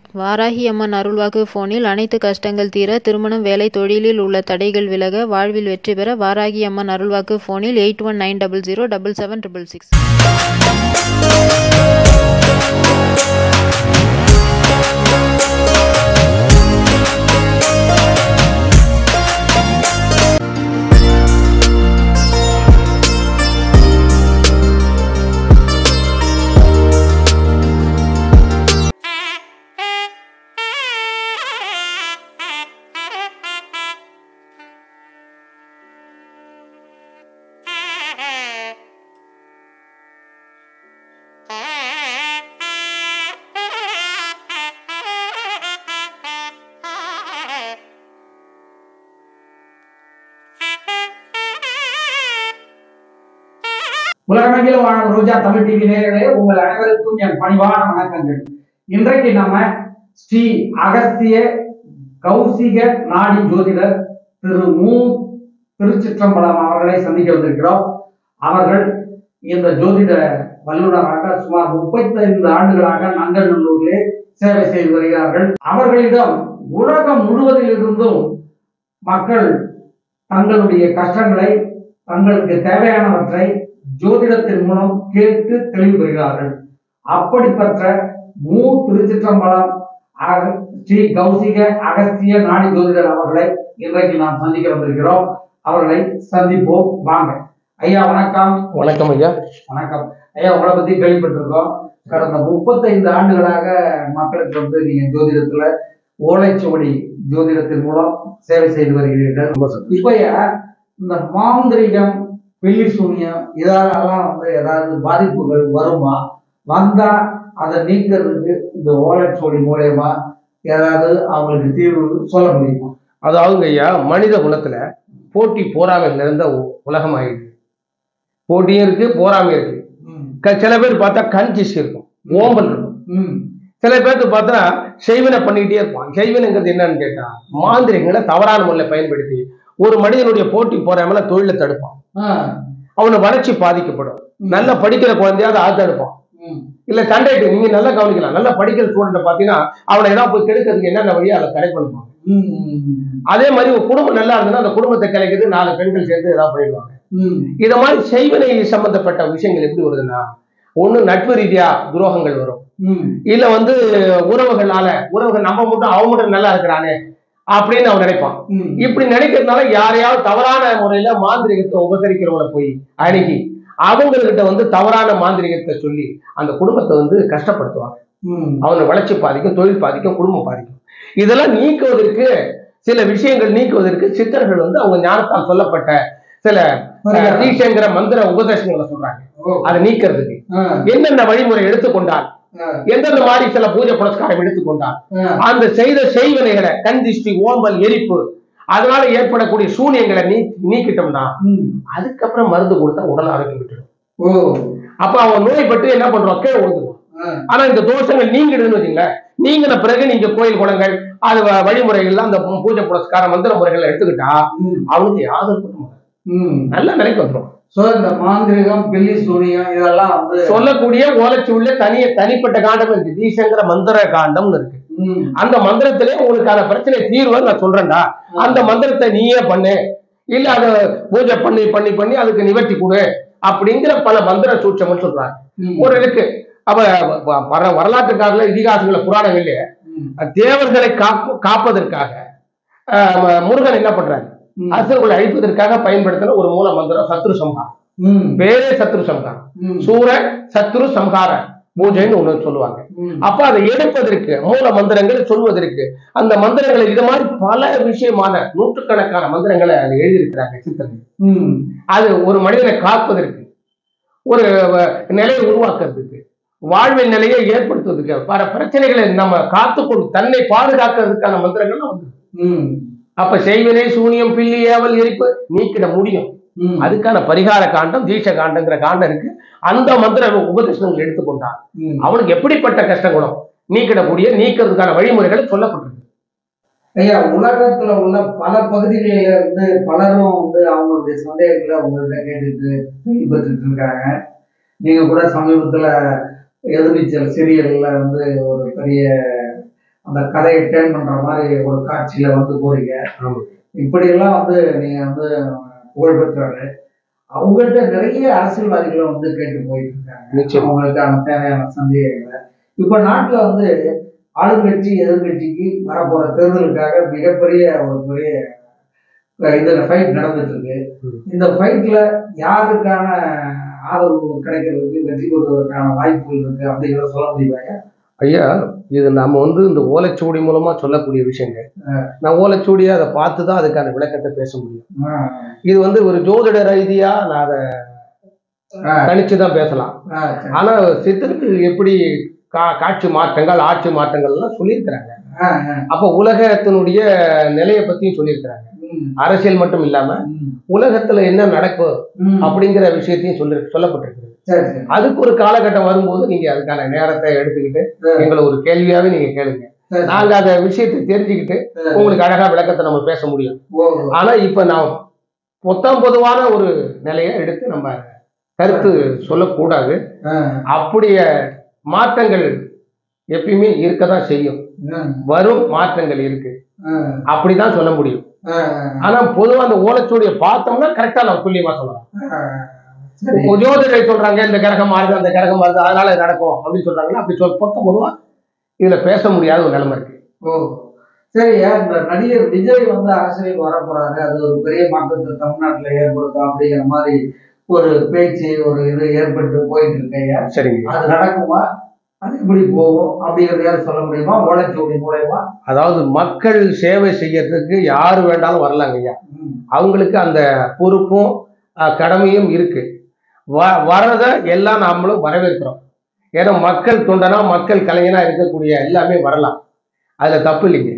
வாராகி அம்மன் அருள்வாக்கு போனில் அனைத்து கஷ்டங்கள் தீர திருமணம் வேலை தொழிலில் உள்ள தடைகள் விலக வாழ்வில் வெற்றி பெற வாராகி அம்மன் அருள்வாக்கு போனில் eight one nine double zero double seven triple six உலகமெங்கிலும் வாழும் ரோஜா தமிழ் டிவி நேயர்களே உங்கள் அனைவருக்கும் என் பணிவான வணக்கங்கள் இன்றைக்கு நம்ம ஸ்ரீ அகஸ்திய கௌசிக நாடி ஜோதிடர் திரு மு திருச்சிற்றம்பலம் அவர்களை சந்திக்க வந்திருக்கிறோம் அவர்கள் இந்த ஜோதிட வல்லுநராக சுமார் முப்பத்தைந்து ஆண்டுகளாக நங்கநல்லூரிலே சேவை செய்து வருகிறார்கள் அவர்களிடம் உலகம் முழுவதிலிருந்தும் மக்கள் தங்களுடைய கஷ்டங்களை தங்களுக்கு தேவையானவற்றை ஜோதிடத்தின் மூலம் கேட்டு தெளிவு பெறுகிறார்கள் அப்படிப்பட்ட மூ திருச்சிற்றம்பலம் அக- ஸ்ரீ கௌசிக அகஸ்திய நாடி ஜோதிடர் அவர்களை இன்றைக்கு நாம் சந்திக்க வந்திருக்கிறோம் அவர்களை சந்திப்போம் வாங்க ஐயா வணக்கம் வணக்கம் ஐயா வணக்கம் ஐயா உங்களை பத்தி கேள்விப்பட்டிருக்கோம் கடந்த முப்பத்தைந்து ஆண்டுகளாக மக்களுக்கு வந்து நீங்க ஜோதிடத்துல ஓலைச்சுவடி ஜோதிடத்தின் மூலம் சேவை செய்து வருகிறீர்கள் ரொம்ப சந்தோஷம். இப்ப ஐயா, இந்த மாந்திரிகம் வெள்ளி சூன்யம் இதெல்லாம் வந்து ஏதாவது பாதிப்புகள் வருமா வந்தா அதை நீக்கிறதுக்கு இந்த ஓலைச்சுவடி மூலயமா ஏதாவது அவங்களுக்கு தீர்வு சொல்ல முடியுமா அதாவதுங்க ஐயா மனித குலத்துல போட்டி போராமை நிறைந்த உ- உலகம் ஆயிடுது போட்டியும் இருக்கு போராமை இருக்கு ம், க- சில பேர் பார்த்தா கன்ஜிஸ் இருக்கும் ஓம்பல் இருக்கும் ம், சில பேருக்கு பார்த்தா செய்வினை பண்ணிக்கிட்டே இருப்பான் செய்வினைங்கிறது என்னன்னு கேட்டா மாந்திரிகங்களை தவறான முறையில் பயன்படுத்தி ஒரு மனிதனுடைய போட்டி போறாமல தொழிலை தடுப்பான் ஆ, அவன வளர்ச்சி பாதிக்கப்படும் நல்லா படிக்கிற குழந்தையாவது ஆள் தடுப்பான் ம், இல்ல சண்டைட்டு நீங்க நல்லா கவனிக்கலாம் நல்லா படிக்கிற ஸ்டூடெண்ட் பாத்தீங்கன்னா அவனை ஏதாவது போய் கெடுக்கிறதுக்கு என்னென்ன வழியோ அதை கரெக்ட் பண்ணுவாங்க ம், ம், அதே மாதிரி ஒரு குடும்பம் நல்லா இருந்ததுன்னா அந்த குடும்பத்தை கிடைக்கிறது நாலு பெண்கள் சேர்ந்து ஏதாவது பண்ணிடுவாங்க ம், இத மாதிரி செய்வினை சம்பந்தப்பட்ட விஷயங்கள் எப்படி வருதுன்னா ஒண்ணு நட்பு ரீதியா துரோகங்கள் வரும் ம், இல்ல வந்து உறவுகளால உறவுகள் நம்ம மட்டும் அவங்க மட்டும் நல்லா இருக்கிறானே அப்படின்னு அவன் நினைப்பான் ம், இப்படி நினைக்கிறதுனால யாரையாவது தவறான முறையில மாந்திரிகத்தை உபசரிக்கிறவங்கள போய் அணுகி அவங்ககிட்ட வந்து தவறான மாந்திரிகத்தை சொல்லி அந்த குடும்பத்தை வந்து கஷ்டப்படுத்துவாங்க ம், அவனை வளர்ச்சி பாதிக்கும் தொழில் பாதிக்கும் குடும்பம் பாதிக்கும் இதெல்லாம் நீக்குவதற்கு சில விஷயங்கள் நீக்குவதற்கு சித்தர்கள் வந்து அவங்க ஞானத்தால் சொல்லப்பட்ட சில பரிகாரம். தீஷங்கிற மந்திர உபதேசங்களை சொல்றாங்க ஓ, அதை நீக்கிறதுக்கு ஆ, என்னென்ன வழிமுறை எடுத்துக்கொண்டால் ஆ, எந்தெந்த மாதிரி சில பூஜை புரஸ்காரம் எடுத்துக்கொண்டால் ஆ, அந்த செய்த செய்வினைகளை கண் திஷ்டி ஓம்பல் எரிப்பு அதனால ஏற்படக்கூடிய சூனியங்களை நீ நீக்கிட்டோம்னா ம், அதுக்கப்புறம் மருந்து கொடுத்தா உடல் ஆரோக்கியம் விட்டுடும் ஓ, அப்ப அவன் நோய்பட்டு என்ன பண்றான் கீழே விழுந்துருவான் ஆ, ஆனா இந்த தோஷங்கள் நீங்கிடுதுன்னு வச்சுங்களேன் நீங்கின பிறகு நீங்க கோயில் குளங்கள் அது வ- வழிமுறைகள்லாம் அந்த பூ- பூஜை புரஸ்கார மந்திர முறைகளை எடுத்துக்கிட்டா ம், அவனுக்கு யாதொரு குற்றமும் இல்லை. ம். நல்ல நிலைக்கு வந்துடும் சோ இந்த மாந்திரிகம் பில்லி சூனியம் இதெல்லாம் வந்து சொல்லக்கூடிய ஓலைச்சுள்ள தனிய தனிப்பட்ட காண்டம் இருக்கு தீசங்கிற மந்திர காண்டம்னு இருக்கு ம், அந்த மந்திரத்திலே உங்களுக்கான பிரச்சனை தீர்வை நான் சொல்றேன்டா அந்த மந்திரத்தை நீயே பண்ணு இல்ல அதை பூஜை பண்ணி பண்ணி பண்ணி அதுக்கு நிவர்த்தி கொடு அப்படிங்கிற பல மந்திர சூட்சம்னு சொல்றாங்க ம், ஒரு இருக்கு அப்ப வ- வர வரலாற்றுக்காரல இதிகாசங்கள புராணங்கள்ல ம், தேவர்களை காப்பு காப்பதற்காக ஆஹ், ம- முருகன் என்ன பண்றாரு ம், அசுரர்களை அழிப்பதற்காக பயன்படுத்தின ஒரு மூல மந்திரம் சத்ரு சம்ஹாரம் ம், பேரே சத்ரு சம்ஹாரம் ம், சூர சத்ரு சம்ஹார பூஜைன்னு ஒண்ணு சொல்லுவாங்க ம், அப்ப அதை எடுப்பதற்கு மூல மந்திரங்களை சொல்வதற்கு அந்த மந்திரங்களை இது மாதிரி பல விஷயமான நூற்றுக்கணக்கான மந்திரங்களை அதில் எழுதியிருக்கிறாங்க சித்தர்கள் ம், அது ஒரு மனிதனை காப்பதற்கு ஒரு வ- நிலையை உருவாக்குறதுக்கு வாழ்வின் நிலையை ஏற்படுத்துவதற்கு பல பிரச்சனைகளை நம்ம காத்துக்கொண்டு தன்னை பாதுகாக்கிறதுக்கான மந்திரங்கள்லாம் வந்து ம், அப்ப செய்வினை சூனியம் பில்லி ஏவல் எரிப்பு நீக்கிட முடியும் ம், அதுக்கான பரிகார காண்டம் தீட்ச காண்டங்கிற காண்டம் இருக்கு அந்த மந்திர உபதேசங்கள் எடுத்துக்கொண்டான் ம். அவனுக்கு எப்படிப்பட்ட கஷ்டங்களும் நீக்கிடக்கூடிய நீக்கிறதுக்கான வழிமுறைகள் சொல்லப்பட்டிருக்கு ஐயா உலகத்துல உள்ள பல பகுதிகளில இருந்து பலரும் வந்து அவங்களுடைய சந்தேகங்களை உங்கள்கிட்ட கேட்டுட்டு பின்பற்றிட்டு இருக்காங்க நீங்க கூட சமீபத்துல எதிர்நீச்சல் சீரியல்ல வந்து ஒரு பெரிய அந்த கதையை டேர்ன் பண்ற மாதிரி ஒரு காட்சியில வந்து போறீங்க ஆமா. இப்படியெல்லாம் வந்து நீங்க வந்து புகழ்பெற்றவர் அவங்கள்ட்ட நிறைய அரசியல்வாதிகளும் வந்து கேட்டு போயிட்டு இருக்காங்க நிச்சயம் அவங்களுக்கான தேவையான சந்தேகங்களை இப்ப நாட்டுல வந்து ஆளுங்கட்சி எதிர்கட்சிக்கு வரப்போற தேர்தலுக்காக மிகப்பெரிய ஒரு பெரிய அஹ், இதுல ஃபைட் நடந்துட்டு இருக்கு ம். இந்த ஃபைட்ல யாருக்கான ஆதரவு கிடைக்கிறதுக்கு வெற்றி பெறுவதற்கான வாய்ப்புகள் இருக்கு அப்படிங்கிறத சொல்ல முடியுமா ஐயா இது நம்ம வந்து இந்த ஓலைச்சுவடி மூலமா சொல்லக்கூடிய விஷயங்கள் நான் ஓலைச்சுவடியை அதை பார்த்து தான் அதுக்கான விளக்கத்தை பேச முடியும் ஆஹ், இது வந்து ஒரு ஜோதிட ரீதியா நான் அதை ஆஹ், கணிச்சு தான் பேசலாம் ஆஹ், சரி. ஆனா சித்தருக்கு எப்படி கா காட்சி மாற்றங்கள் ஆட்சி மாற்றங்கள்லாம் சொல்லியிருக்கிறாங்க ஆஹ், ஆஹ், அப்போ உலகத்தினுடைய நிலையை பத்தியும் சொல்லியிருக்கிறாங்க ம், அரசியல் மட்டும் இல்லாம ம், உலகத்துல என்ன நடக்கும் ம். அப்படிங்கிற விஷயத்தையும் சொல்லி சொல்லப்பட்டிருக்கு சரி சரி அதுக்கு ஒரு காலகட்டம் வரும்போது நீங்க அதுக்கான நேரத்தை எடுத்துக்கிட்டு எங்களை ஒரு கேள்வியாவே நீங்க கேளுங்க சரி, சரி. நாங்க அந்த விஷயத்தை தெரிஞ்சுக்கிட்டு உங்களுக்கு அழகா விளக்கத்தை நம்ம பேச முடியும் ஓ, ஆனா இப்ப நான் பொத்தாம் பொதுவான ஒரு நிலையை எடுத்து நம்ம கருத்து சொல்லக்கூடாது ஆஹ், அப்படிய மாற்றங்கள் எப்பயுமே இருக்கதான் செய்யும் ஆஹ், வரும் மாற்றங்கள் இருக்கு ஆஹ், அப்படிதான் சொல்ல முடியும் ஆஹ், ஆனா பொதுவா அந்த ஓலைச்சுவடியை பார்த்தோம்னா கரெக்டா நம்ம துல்லியமா சொல்லலாம் ஆஹ், சரி ஜோதிடர் சொல்றாங்க இந்த கிரகம் மாறுது அந்த கிரகம் மாறுது அதனால இது நடக்கும் அப்படின்னு சொல்றாங்கன்னா அப்படி சொல் பொத்த பொதுவா இதுல பேச முடியாத ஒரு நிலைமை இருக்கு ஓ சரியா இந்த நடிகர் விஜய் வந்து அரசியலுக்கு வர போறாரு அது ஒரு பெரிய மாற்றத்தை தமிழ்நாட்டுல ஏற்படுத்தும் அப்படிங்கிற மாதிரி ஒரு பேச்சு ஒரு இது ஏற்பட்டு போயிட்டு இருக்கையா சரிங்க அது நடக்குமா அது எப்படி போகும் அப்படிங்கறதையாவது சொல்ல முடியுமா ஓலைச்சுவடி மூலயமா அதாவது மக்கள் சேவை செய்யறதுக்கு யாரு வேண்டாலும் வரலாங்க ஐயா ம், அவங்களுக்கு அந்த பொறுப்பும் அஹ், கடமையும் இருக்கு வ வரத எல்லாம் நாமளும் வரவேற்கிறோம் ஏன்னா மக்கள் தொண்டனா மக்கள் கலைஞனா இருக்கக்கூடிய எல்லாமே வரலாம் அதுல தப்பு இல்லைங்க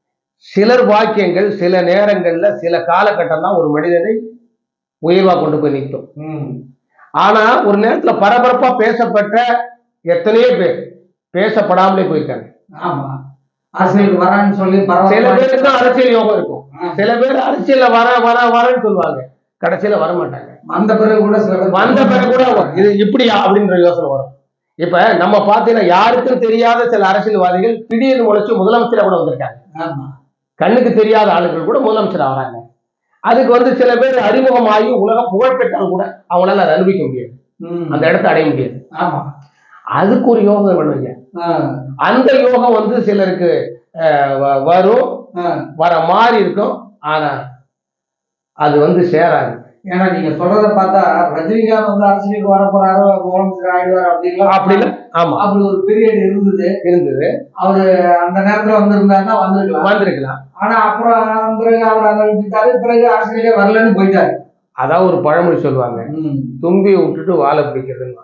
சிலர் வாக்கியங்கள் சில நேரங்கள்ல சில காலகட்டம் தான் ஒரு மனிதனை உயர்வா கொண்டு போய் நிறுத்தும் ம், ஆனா ஒரு நேரத்துல பரபரப்பா பேசப்பட்ட எத்தனையோ பேர் பேசப்படாமலே போயிருக்காங்க ஆமா அரசியலுக்கு வரான்னு சொல்லி சில பரவாயில்ல பேருக்கு தான் அரசியல் யோகம் இருக்கும் சில பேர் அரசியல்ல வர வர வரன்னு சொல்லுவாங்க கடைசியில வர மாட்டாங்க வந்த பிறகு கூட சில பேர் வந்த பிறகு கூட வரும். இது இப்படியா அப்படின்ற யோசனை வரும் இப்ப நம்ம பாத்தீங்கன்னா யாருக்கும் தெரியாத சில அரசியல்வாதிகள் திடீர்னு முளைச்சு முதலமைச்சரா கூட வந்திருக்காங்க ஆமா கண்ணுக்கு தெரியாத ஆளுகள் கூட முதலமைச்சர் ஆகிறாங்க அதுக்கு வந்து சில பேர் அறிமுகமாகி உலகம் புகழ்பெற்றால் கூட அவங்களால அதை அனுபவிக்க முடியாது ம், அந்த இடத்தை அடைய முடியாது ஆமா அதுக்கு ஒரு யோகம் வேணும் ஐயா ஆஹ், அந்த யோகம் வந்து சிலருக்கு அஹ், வ- வரும் ஆஹ். வர மாதிரி இருக்கும் ஆனா அது வந்து சேராது ஏன்னா நீங்க சொல்றத பார்த்தா ரஜினிகாந்த் வந்து அரசியலுக்கு வர போறாரு முதலமைச்சர் ஆயிடுவார் அப்படின்லாம் அப்படிலாம் ஆமா அப்படி ஒரு பீரியட் இருந்தது இருந்தது அவரு அந்த நேரத்துல வந்திருந்தாருன்னா வந்திருக்கலாம் வந்திருக்கலாம் ஆனா அப்புறம் பிறகு அவர் அதை விட்டுட்டாரு பிறகு அரசியலுக்கே வரலன்னு போயிட்டாரு அதான் ஒரு பழமொழி சொல்லுவாங்க ம். தும்பியை விட்டுட்டு வாழை பிடிக்கிறதுன்னு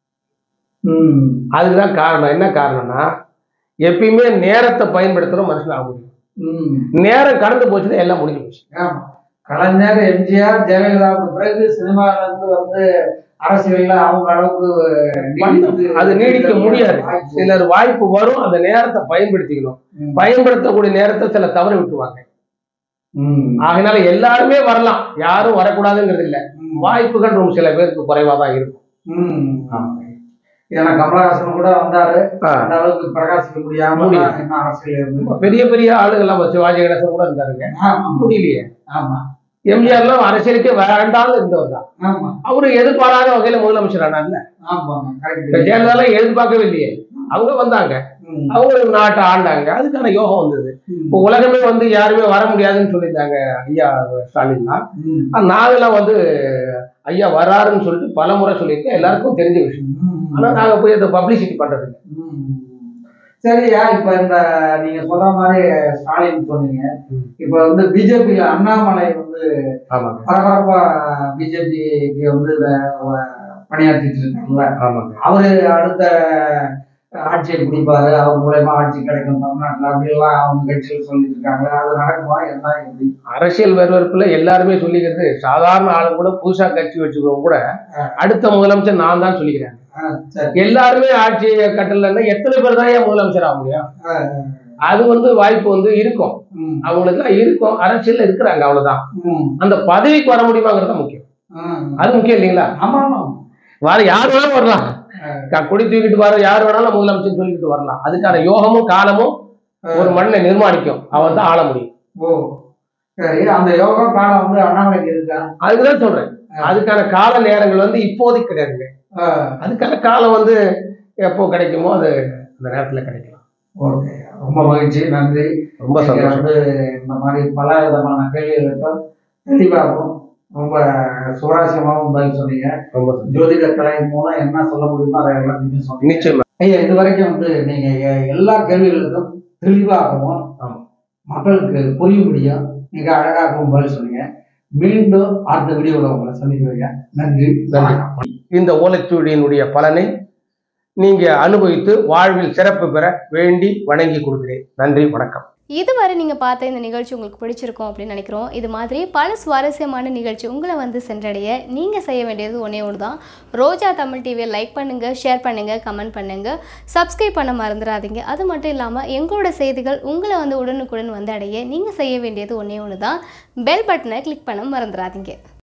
ம். அதுதான் காரணம் என்ன காரணம்னா எப்பயுமே நேரத்தை பயன்படுத்துற மனுஷன் ஆக முடியும் ம். நேரம் கடந்து போச்சுன்னா எல்லாம் முடிஞ்சு போச்சு ஆமா கலைஞர் எம்ஜிஆர் ஜெயலலிதாவுக்கு பிறகு சினிமால இருந்து வந்து அரசியல்ல அவங்க அளவுக்கு நீடித்து- அது நீடிக்க முடியாது வாய்ப்பு. சிலர் வாய்ப்பு வரும் அந்த நேரத்தை பயன்படுத்திக்கணும் ம். பயன்படுத்தக்கூடிய நேரத்தை சில தவற விட்டுருவாங்க ம். ஆகையினால எல்லாருமே வரலாம் யாரும் வரக்கூடாதுங்கிறது இல்ல ம். வாய்ப்புகள் ரொம்ப சில பேருக்கு குறைவா தான் இருக்கும் ம். ஏன்னா கமலஹாசன் கூட வந்தாரு ஆ. அந்த அளவுக்கு பிரகாசிக்க முடியாம முடியல. தான் இன்னும் அரசியல் இருந்து பெரிய பெரிய ஆளுங்கெல்லாம் சிவாஜி கணேசன் கூட இருந்தாருங்க ஆமா முடியலையே ஆமா எம்ஜிஆர்லாம் அரசியலுக்கே வேண்டாம்னு இருந்தவர் தான் ஆமா அவரு எதிர்பாராத வகையில முதலமைச்சர் ஆனார்ல ஆமா இப்ப கரெக்ட் ஜெயலலிதாலாம் எதிர்பார்க்கவே இல்லையே அவங்க வந்தாங்க அவங்க நாட்டை ஆண்டாங்க அதுக்கான யோகம் வந்தது இப்போ உலகமே வந்து யாருமே வர முடியாதுன்னு சொல்லியிருந்தாங்க ஐயா ஸ்டாலின்லாம் நாங்கெல்லாம் வந்து ஐயா வராருன்னு சொல்லிட்டு பல முறை சொல்லியிருக்கேன் எல்லாருக்கும் தெரிஞ்ச விஷயம் ஆனா நாங்க போய் அதை பப்ளிசிட்டி பண்றது இல்ல. சரியா இப்ப இந்த நீங்க சொல்ற மாதிரி ஸ்டாலின் சொன்னீங்க ம். இப்ப வந்து பிஜேபியில அண்ணாமலை வந்து ஆமாங்க பரபரப்பா பிஜேபிக்கு வந்து இத, அஹ், பணியாற்றிட்டு இருக்காங்கல்ல ஆமாங்க அவரு அடுத்த ஆட்சியை பிடிப்பாரு அவர் மூலயமா ஆட்சி கிடைக்கும் தமிழ்நாட்டுல அப்படிலாம் அவங்க கட்சியில் சொல்லிட்டு இருக்காங்க அது நடக்குமா என்ன எப்படி அரசியல் வெறுவெறுப்புல எல்லாருமே சொல்லிக்கிறது சாதாரண ஆளு கூட புதுசா கட்சி வச்சுக்கிறவங்க கூட ஆ. அடுத்த முதலமைச்சர் நான் தான் சொல்லிக்கிறேன் ஆ, சரி எல்லாருமே ஆட்சி கட்டலன்னா எத்தனை பேர் தான் ஏன் முதலமைச்சர் ஆக முடியும் ஆ, அது வந்து வாய்ப்பு வந்து இருக்கும் ம், அவங்களுக்கு இருக்கும் அரசியல்ல இருக்கிறாங்க அவ்வளவுதான் ம், அந்த பதவிக்கு வர முடியுமாங்கிறது தான் முக்கியம் ம். அது முக்கியம் இல்லைங்களா ஆமா ஆமா வர யார் வேணாலும் வரலாம் ஆ. க- கொடி தூக்கிட்டு வர யார் வேணாலும் முதலமைச்சர் சொல்லிக்கிட்டு வரலாம் அதுக்கான யோகமும் காலமும் ஒரு மண்ணை நிர்மாணிக்கும் அவன் தான் ஆள முடியும் ஓ சரி அந்த யோகா காலம் வந்து அண்ணாமலைக்கு இருக்கா அதுக்குதான் சொல்றேன் அதுக்கான கால நேரங்கள் வந்து இப்போதைக்கு கிடையாதுங்க ஆஹ் அதுக்கான காலம் வந்து எப்போ கிடைக்குமோ அது அந்த நேரத்துல கிடைக்கலாம் ஓகே ரொம்ப மகிழ்ச்சி நன்றி ரொம்ப நீங்க சந்தோஷம் வந்து இந்த மாதிரி பல விதமான கேள்விகளுக்கும் தெளிவாகவும் ரொம்ப சுவாரஸ்யமாகவும் பதில் சொன்னீங்க ரொம்ப சந்தோஷம். ஜோதிட கலை மூலம் என்ன சொல்ல முடியுமோ அதை எல்லாத்தையுமே சொன்னீங்க நிச்சயமா ஐயா இது வரைக்கும் வந்து நீங்க எ- எல்லா கேள்விகளுக்கும் தெளிவாகவும் ஆமா. மக்களுக்கு புரியும்படியும் மிக அழகாகவும் பதில் சொன்னீங்க மீண்டும் அடுத்த வீடியோவில் உங்களை சந்திக்கிறேங்க நன்றி நன்றி. இந்த ஓலைச்சுவடியினுடைய பலனை நீங்க அனுபவித்து வாழ்வில் சிறப்பு பெற வேண்டி வணங்கி கொடுக்கிறேன் நன்றி வணக்கம் இதுவரை நீங்கள் பார்த்த இந்த நிகழ்ச்சி உங்களுக்கு பிடிச்சிருக்கும் அப்படின்னு நினைக்கிறோம் இது மாதிரி பல சுவாரஸ்யமான நிகழ்ச்சி உங்களை வந்து சென்றடைய நீங்கள் செய்ய வேண்டியது ஒன்றே ஒன்று தான் ரோஜா தமிழ் டிவியை லைக் பண்ணுங்கள் ஷேர் பண்ணுங்கள் கமெண்ட் பண்ணுங்கள் சப்ஸ்கிரைப் பண்ண மறந்துடாதீங்க அது மட்டும் இல்லாமல் எங்களோட செய்திகள் உங்களை வந்து உடனுக்குடன் வந்து அடைய நீங்கள் செய்ய வேண்டியது ஒன்றே ஒன்று தான் பெல் பட்டனை கிளிக் பண்ண மறந்துடாதீங்க